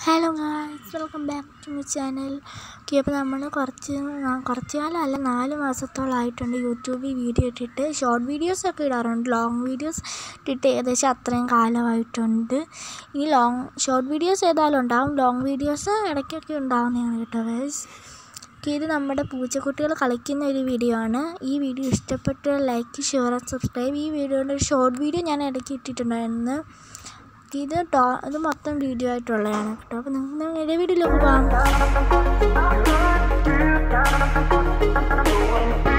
hello guys welcome back to my channel okay അപ്പോൾ നമ്മൾ കുറച്ച് നാ- കുറച്ച് കാലമല്ല നാല് മാസത്തോളമായിട്ടുണ്ട് യൂട്യൂബിൽ വീഡിയോ ഇട്ടിട്ട് ഷോർട്ട് വീഡിയോസൊക്കെ ഇടാറുണ്ട് ലോങ് വീഡിയോസ് ഇട്ടിട്ട് ഏകദേശം അത്രയും കാലമായിട്ടുണ്ട് ഈ ലോങ് ഷോർട്ട് വീഡിയോസ് ഏതായാലും ഉണ്ടാവും ലോങ് വീഡിയോസ് ഇടയ്ക്കൊക്കെ ഉണ്ടാവുന്നതാണ് കേട്ടോ ഗൈസ് ഓക്കെ ഇത് നമ്മുടെ പൂച്ചക്കുട്ടികൾ കളിക്കുന്ന ഒരു വീഡിയോ ആണ് ഈ വീഡിയോ ഇഷ്ടപ്പെട്ട ലൈക്ക് ഷെയർ ആൻഡ് സബ്സ്ക്രൈബ് ഈ വീഡിയോയുടെ ഒരു ഷോർട്ട് വീഡിയോ ഞാൻ ഇടയ്ക്ക് ഇട്ടിട്ടുണ്ടായിരുന്നു ഇത് ടോ ഇത് മൊത്തം വീഡിയോ ആയിട്ടുള്ളതാണ് കേട്ടോ അപ്പോൾ നിങ്ങൾക്ക് നേരെ വീഡിയോയിലേക്ക് പോകാം